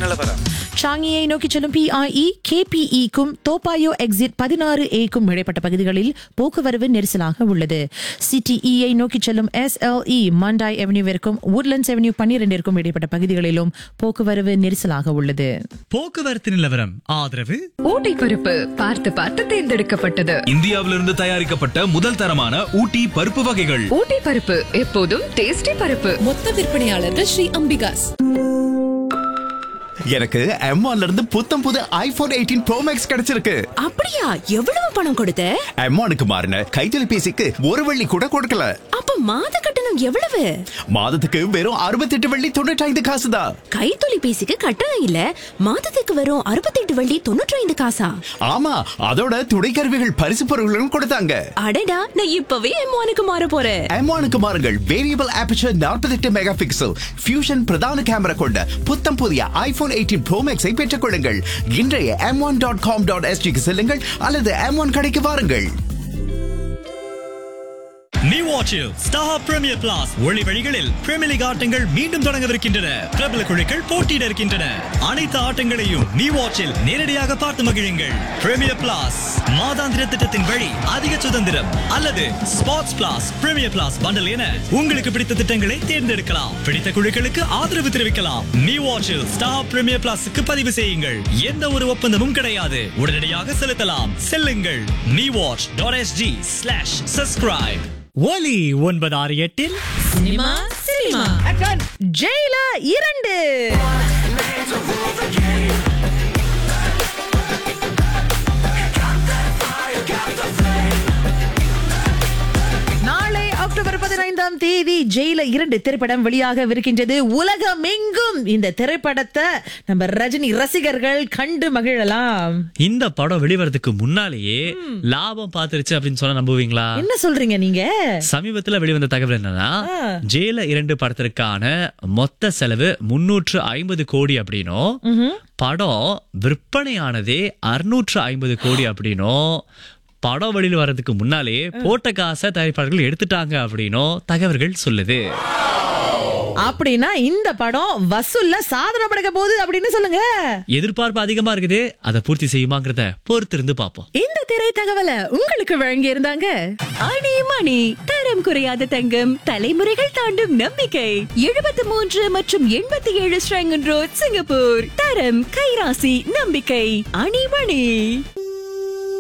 நிலவரம் ஷாங்கியை நோக்கி செல்லும் பிஐஇ கேபிஇக்கும் தோப்பாயோ எக்ஸிட் பதினாறு ஏக்கும் இடைப்பட்ட பகுதிகளில் போக்குவரவு நெரிசலாக உள்ளது சிடிஇயை நோக்கி செல்லும் எஸ்எல்இ மண்டாய் அவென்யூவிற்கும் woodlands அவென்யூ பன்னிரண்டிற்கும் இடைப்பட்ட பகுதிகளிலும் போக்குவரவு நெரிசலாக உள்ளது போக்குவரத்து நிலவரம் ஆதரவு ஊட்டி பருப்பு பார்த்து பார்த்து தேர்ந்தெடுக்கப்பட்டது இந்தியாவிலிருந்து தயாரிக்கப்பட்ட முதல் தரமான ஊட்டி பருப்பு வகைகள் ஊட்டி பருப்பு எப்போதும் டேஸ்டி பருப்பு மொத்த விற்பனையாளர்கள் ஸ்ரீ அம்பிகாஸ் எனக்கு M1 ல இருந்து புத்தம் புது ஐபோன் எயிட்டீன் ப்ரோ மேக்ஸ் கிடைச்சிருக்கு அப்படியா எவ்வளவு பணம் கொடுத்த M1க்கு மாறின கைத்தொலைபேசிக்கு ஒரு வெள்ளி கூட கொடுக்கல அப்ப மாத கட்டணம் எவ்வளவு மாதத்துக்கு வெறும் அறுபத்தெட்டு வெள்ளி தொண்ணூற்றி காசு தான் கைத்தொலைபேசிக்கு கட்டணம் இல்ல மாதத்துக்கு வரும் அறுபத்தெட்டு வள்ளி தொண்ணூற்றி ஐந்து காசா ஆமா அதோட துணை கருவிகள் பரிசு பொருட்களும் கொடுத்தாங்க அடடா நான் இப்பவே எம்மானுக்கு மாற போறேன் M1க்கு மாறுங்கள் variable aperture 48 megapixel fusion பிரதான கேமரா கொண்ட புத்தம் புதிய ஐபோன் எயிட்டீன் ப்ரோ மேக்ஸை பெற்றுக் கொள்ளுங்கள் இன்றைய M one dot com dot எஸ்டிக்கு செல்லுங்கள் அல்லது எம் ஒன் கடைக்கு வாருங்கள் நியூ வாட்சில் ஸ்டார் பிரீமியர் பிளாஸ் ஒளி வழிகளில் பிரீமியர் லீக் ஆட்டங்கள் மீண்டும் தொடங்கவிருக்கின்றன பிரபல குழுக்கள் போட்டியிட இருக்கின்றன அனைத்து ஆட்டங்களையும் நியூ வாட்சில் நேரடியாக பார்த்து மகிழுங்கள் பிரீமியர் பிளாஸ் மாதாந்திர திட்டத்தின் வழி அதிக சுதந்திரம் அல்லது sports plus premier plus bundle என உங்களுக்கு பிடித்த திட்டங்களை தேர்ந்தெடுக்கலாம் பிடித்த குழுக்களுக்கு ஆதரவு தெரிவிக்கலாம் நியூ வாட்சில் ஸ்டார் பிரீமியர் பிளாஸுக்கு பதிவு செய்யுங்கள் எந்த ஒரு ஒப்பந்தமும் கிடையாது உடனடியாக செலுத்தலாம் செல்லுங்கள் new watch dot SG slash subscribe ஒலி ஒன்பது ஆறு எட்டில் சினிமா சினிமா ஜெயிலா இரண்டு நாளை அக்டோபர் பதினைந்தாம் தேதி ஜெயில இரண்டு திரைப்படம் வெளியாகவிருக்கின்றது உலகமெங்கும் இந்த திரைப்படத்தை நம்ம ரஜினி ரசிகர்கள் கண்டு மகிழலாம் இந்த படம் வெளிவரதுக்கு முன்னாலேயே லாபம் பாத்துருச்சு அப்படின்னு சொன்னா நம்புவீங்களா என்ன சொல்றீங்க நீங்க சமீபத்துல வெளிவந்த தகவல் என்னன்னா ஜெயில இரண்டு படத்திற்கான மொத்த செலவு முன்னூற்று ஐம்பது கோடி அப்படின்னும் படம் விற்பனையானதே அறுநூற்று ஐம்பது கோடி அப்படின்னும் படம் வெளியில வர்றதுக்கு முன்னாலே போட்ட காசை தயாரிப்பாளர்கள் எடுத்துட்டாங்க அப்படின்னும் தகவல்கள் சொல்லுது அப்படின்னா இந்த படம் வசூல்ல சாதனை படைக்க போகுது அப்படின்னு சொல்லுங்க எதிர்பார்ப்பு அதிகமா இருக்குது அதை பூர்த்தி செய்யுமாங்கிறத பொறுத்திருந்து பார்ப்போம் இந்த திரை தகவலை உங்களுக்கு வழங்கி இருந்தாங்க அணி மணி தரம் குறையாத தங்கம் தலைமுறைகள் தாண்டும் நம்பிக்கை எழுபத்தி மூன்று மற்றும் எண்பத்தி ஏழு ஸ்ரங்கன் ரோட் சிங்கப்பூர் தரம் கைராசி நம்பிக்கை அணி மணி